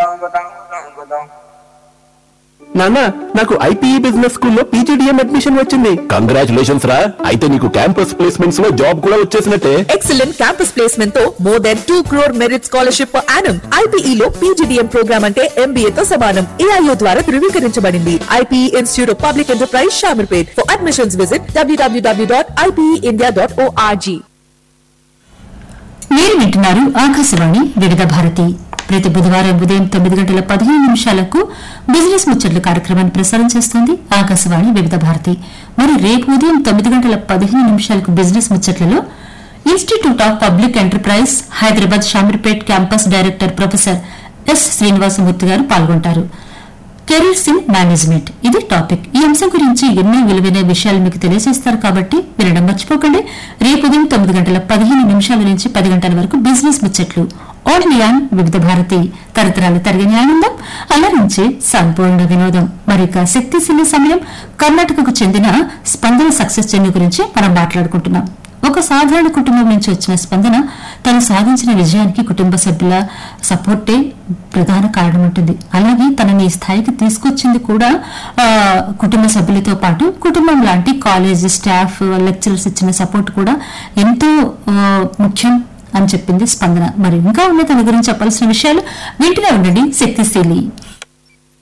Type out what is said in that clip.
నాన్న నాకు IPE business స్కూల్లో పీజీడిఎం అడ్మిషన్ వచ్చింది కంగ్రాచులేషన్స్ రా అయితే నీకు క్యాంపస్ ప్లేస్మెంట్స్ లో జాబ్ కూడా వచ్చేసినట్టే ఎక్సలెంట్ క్యాంపస్ ప్లేస్మెంట్ తో more than two crore merit scholarship per annum IPE లో పీజీడీఎం ప్రోగ్రామ్ అంటే ఎంబీఏ తో సమానం ఏఐఓ ద్వారా ధృవీకరించబడింది IPE institute of public enterprise Shamirpet for admissions visit WWW dot IPE dot ORG మీరు వింటున్నారు ఆకాశవాణి వివిధ భారతి ప్రతి బుధవారం ఉదయం తొమ్మిది గంటల పదిహేను నిమిషాలకు బిజినెస్ ముచ్చట్లు కార్యక్రమాన్ని ప్రసారం చేస్తుంది ఆకాశవాణి వివిధ భారతి మరి రేపు ఉదయం తొమ్మిది గంటల పదిహేను నిమిషాలకు బిజినెస్ ముచ్చట్లలో institute of public enterprise Hyderabad Shamirpet campus director professor S Srinivasamurthy గారు పాల్గొంటారు కెరీర్స్ ఇన్ మేనేజ్మెంట్ ఇది టాపిక్ ఈ అంశం గురించి ఎన్నో విలువైన విషయాలు మీకు తెలియజేస్తారు కాబట్టి వినడం మర్చిపోకండి రేపు ఉదయం తొమ్మిది గంటల పదిహేను నిమిషాల నుంచి పది గంటల వరకు బిజినెస్ ముచ్చట్లు ఓన్లీ ఆన్ వివిధ భారతి తరతరాలు తరగని ఆనందం అలరించి సంపూర్ణ వినోదం మరిక శక్తిశీల సమయం కర్ణాటకకు చెందిన స్పందన సక్సెస్ జర్నీ గురించి మనం మాట్లాడుకుంటున్నాం ఒక సాధారణ కుటుంబం నుంచి వచ్చిన స్పందన తను సాధించిన విజయానికి కుటుంబ సభ్యుల సపోర్టే ప్రధాన కారణం ఉంటుంది అలాగే తనని ఈ స్థాయికి తీసుకొచ్చింది కూడా ఆ, కుటుంబ సభ్యులతో పాటు కుటుంబం లాంటి కాలేజ్ స్టాఫ్ లెక్చరర్స్ ఇచ్చిన సపోర్ట్ కూడా ఎంతో ఆ, ముఖ్యం అని చెప్పింది స్పందన మరి ఇంకా ఉన్న తన గురించి చెప్పాల్సిన విషయాలు వింటూనే ఉండండి శక్తిశీలి